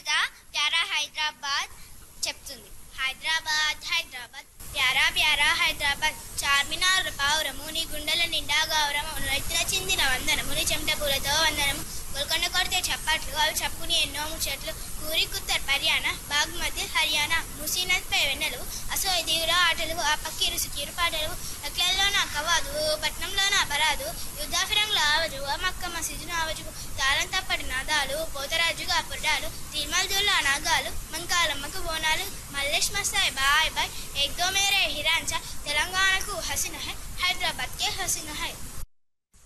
కవిత ప్యారా హైదరాబాద్ చెప్తుంది హైదరాబాద్ హైదరాబాద్ ప్యారా ప్యారా హైదరాబాద్ చార్మినార్ పావురము నీ గుండెల నిండా గౌరవం రైతుల చిందిన వందనము నీ చెమట పూలతో వందనము గోల్కొండ కొడితే చప్పట్లు అవి చెప్పుకుని ఎన్నో ముచ్చట్లు పూరి కుత్తర్ హర్యానా బాగ్మతి హర్యానా ముసీనత్పై వెన్నెలు అసోయ్ తీవ్ర ఆటలు ఆ పక్కిరు సిక్కిరు పాటలు అట్లల్లో నా కవాదు పట్నంలో నా పరాదు యుద్ధాఫిరంలో ఆవజు ఆ మక్క మసీదు ఆవజు తాళం తప్పటి నాదాలు పోతరాజుగా పుడ్డాలు తిరుమల జుల్లా నాగాలు మంకాలమ్మకు బోనాలు మల్లేష్ మస్తాయ్ బాయ్ బాయ్ ఏక్ దో మేరే హిరాంచా తెలంగాణకు హసీన హై హైదరాబాద్ కే హసీన హై